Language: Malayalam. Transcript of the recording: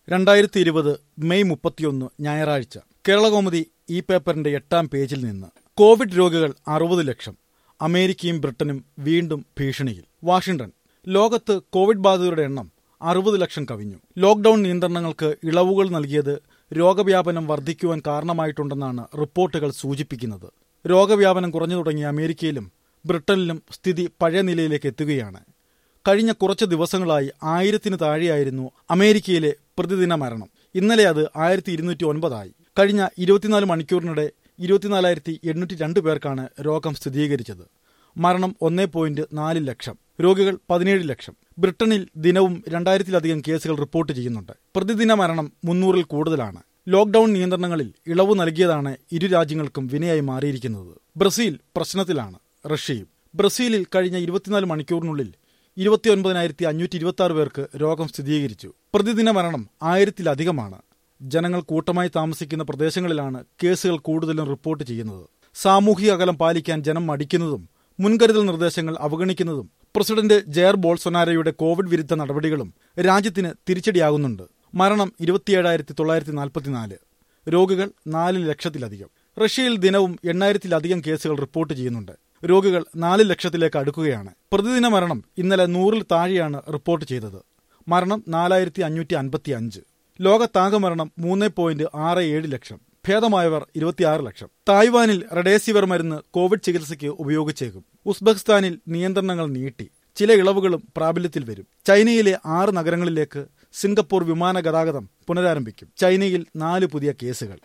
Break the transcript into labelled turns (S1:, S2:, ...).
S1: രണ്ടായിരത്തി ഇരുപത് മെയ് മുപ്പത്തിയൊന്ന് ഞായറാഴ്ച കേരളകൗമുദി ഈ പേപ്പറിന്റെ എട്ടാം പേജിൽ നിന്ന് കോവിഡ് രോഗികൾ അറുപത് ലക്ഷം അമേരിക്കയും ബ്രിട്ടനും വീണ്ടും ഭീഷണിയിൽ വാഷിംഗ്ടൺ ലോകത്ത് കോവിഡ് ബാധിതരുടെ എണ്ണം അറുപത് ലക്ഷം കവിഞ്ഞു ലോക്ഡൌൺ നിയന്ത്രണങ്ങൾക്ക് ഇളവുകൾ നൽകിയത് രോഗവ്യാപനം വർദ്ധിക്കുവാൻ കാരണമായിട്ടുണ്ടെന്നാണ് റിപ്പോർട്ടുകൾ സൂചിപ്പിക്കുന്നത് രോഗവ്യാപനം കുറഞ്ഞു തുടങ്ങിയ അമേരിക്കയിലും ബ്രിട്ടനിലും സ്ഥിതി പഴയ നിലയിലേക്ക് എത്തുകയാണ് കഴിഞ്ഞ കുറച്ച് ദിവസങ്ങളായി ആയിരത്തിന് താഴെയായിരുന്നു അമേരിക്കയിലെ പ്രതിദിന മരണം ഇന്നലെ അത് ആയിരത്തി ഇരുന്നൂറ്റി ഒൻപതായി കഴിഞ്ഞ ഇരുപത്തിനാല് മണിക്കൂറിനിടെ ഇരുപത്തിനാലായിരത്തി എണ്ണൂറ്റി രണ്ട് പേർക്കാണ് രോഗം സ്ഥിരീകരിച്ചത് മരണം ഒന്നേ പോയിന്റ് നാല് ലക്ഷം രോഗികൾ പതിനേഴ് ലക്ഷം ബ്രിട്ടനിൽ ദിനവും രണ്ടായിരത്തിലധികം കേസുകൾ റിപ്പോർട്ട് ചെയ്യുന്നുണ്ട് പ്രതിദിന മരണം മുന്നൂറിൽ കൂടുതലാണ് ലോക്ഡൌൺ നിയന്ത്രണങ്ങളിൽ ഇളവ് നൽകിയതാണ് ഇരു രാജ്യങ്ങൾക്കും വിനയായി മാറിയിരിക്കുന്നത് ബ്രസീൽ പ്രശ്നത്തിലാണ് റഷ്യയും ബ്രസീലിൽ കഴിഞ്ഞ ഇരുപത്തിനാല് മണിക്കൂറിനുള്ളിൽ ഇരുപത്തിയൊൻപതിനായിരത്തി അഞ്ഞൂറ്റി ഇരുപത്തി ആറ് പേർക്ക് രോഗം സ്ഥിരീകരിച്ചു പ്രതിദിന മരണം ആയിരത്തിലധികമാണ് ജനങ്ങൾ കൂട്ടമായി താമസിക്കുന്ന പ്രദേശങ്ങളിലാണ് കേസുകൾ കൂടുതലും റിപ്പോർട്ട് ചെയ്യുന്നത് സാമൂഹിക അകലം പാലിക്കാൻ ജനം മടിക്കുന്നതും മുൻകരുതൽ നിർദ്ദേശങ്ങൾ അവഗണിക്കുന്നതും പ്രസിഡന്റ് ജയർ ബോൾസൊനാരോയുടെ കോവിഡ് വിരുദ്ധ നടപടികളും രാജ്യത്തിന് തിരിച്ചടിയാകുന്നുണ്ട് മരണം ഇരുപത്തിയേഴായിരത്തി തൊള്ളായിരത്തി നാൽപ്പത്തിനാല് രോഗികൾ നാല് ലക്ഷത്തിലധികം റഷ്യയിൽ ദിനവും എണ്ണായിരത്തിലധികം കേസുകൾ റിപ്പോർട്ട് ചെയ്യുന്നുണ്ട് രോഗികൾ നാല് ലക്ഷത്തിലേക്ക് അടുക്കുകയാണ് പ്രതിദിന മരണം ഇന്നലെ നൂറിൽ താഴെയാണ് റിപ്പോർട്ട് ചെയ്തത് മരണം നാലായിരത്തി അഞ്ഞൂറ്റി അൻപത്തി അഞ്ച് ലോകത്താകെ മരണം മൂന്ന് പോയിന്റ് ആറ് ഏഴ് ലക്ഷം ഭേദമായവർ ഇരുപത്തിയാറ് ലക്ഷം തായ്വാനിൽ റഡേസിവർ മരുന്ന് കോവിഡ് ചികിത്സയ്ക്ക് ഉപയോഗിച്ചേക്കും ഉസ്ബെക്കിസ്ഥാനിൽ നിയന്ത്രണങ്ങൾ നീട്ടി ചില ഇളവുകളും പ്രാബല്യത്തിൽ വരും ചൈനയിലെ ആറ് നഗരങ്ങളിലേക്ക് സിംഗപ്പൂർ വിമാന ഗതാഗതം പുനരാരംഭിക്കും ചൈനയിൽ നാല് പുതിയ കേസുകൾ